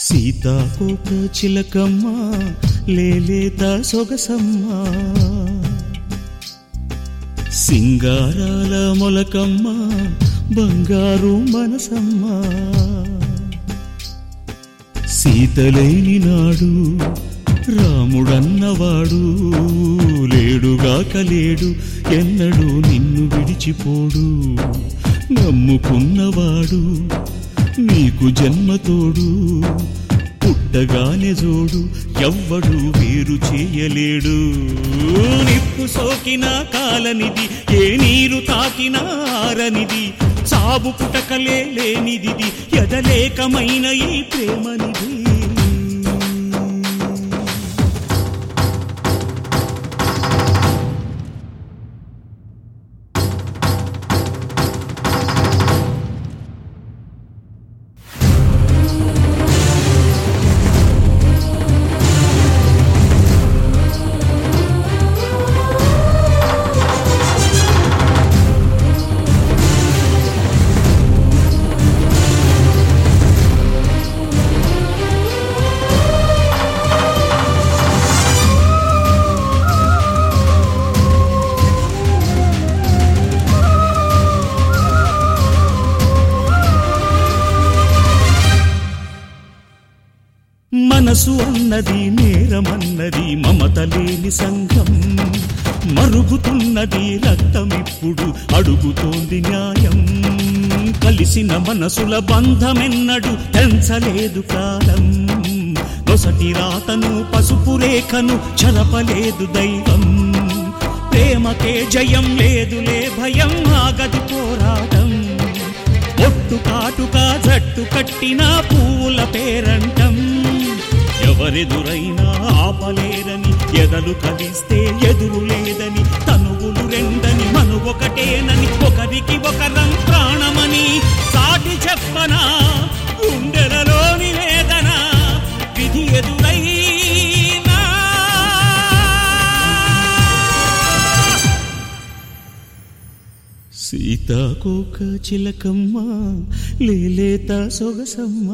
సీతాకోక చిలకమ్మ లేలేత సొగసమ్మ సింగారాల మొలకమ్మ బంగారు మనసమ్మ సీతలేని నాడు రాముడన్నవాడు లేడుగాక లేడు ఎన్నడూ నిన్ను విడిచిపోడు నమ్ముకున్నవాడు నీకు జన్మతోడు పుట్టగానే జోడు ఎవ్వడు వేరు చేయలేడు నిప్పు సోకిన కాలనిది ఏ నీరు తాకినా ఆరనిది సాబు పుటకలే లేనిది ఎదలేకమైన ఈ ప్రేమనిది మనసు అన్నది నేరమన్నది మమత లేని సంఘం మరుగుతున్నది రక్తమిప్పుడు అడుగుతోంది న్యాయం కలిసిన మనసుల బంధమెన్నడు తెంచలేదు కాలం నొసటి రాతను పసుపు రేఖను చరపలేదు దైవం ప్రేమకే జయం లేదులే భయం ఆగది పోరాటం ఒట్టు కాటుక జట్టు కట్టిన పూల పేరంటం ఎవరెదురైనా ఆపలేరని ఎదలు కలిస్తే ఎదురు లేదని తనువులు రెండని మను ఒకటేనని ఒకరికి ఒకరం ప్రాణమని సాటి చెప్పనా గుండెలలోని వేదన విధి ఎదురైనా సీతాకోక చిలకమ్మ లేలేత సొగసమ్మ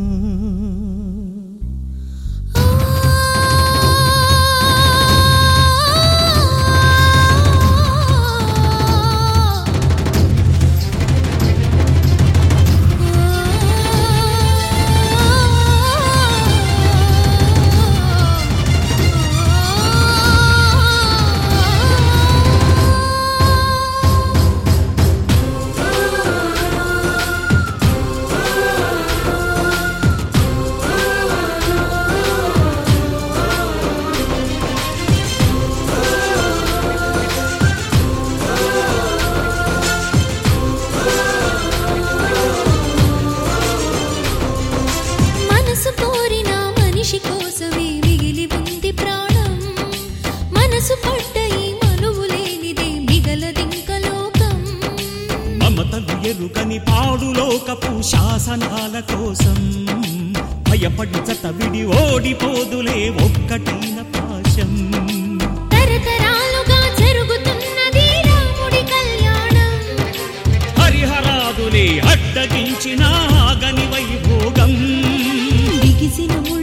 మనసు కోరిన మనిషి కోసమే మిగిలి ఉంది ప్రాణం మనసు పడ్డ ఈ మనువు లేనిదే మిగలదింక లోకం మమతలు ఎరుకని పాడులోకపు శాసనాల కోసం భయపడి చత విడి ఓడిపోదులే ఒక్కటైన పాశం తరతరాలుగా జరుగుతున్నది రాముడి కళ్యాణం హరిహరాదులే అడ్డగించిన ఆగని వైభోగం బిగిసిన ముడి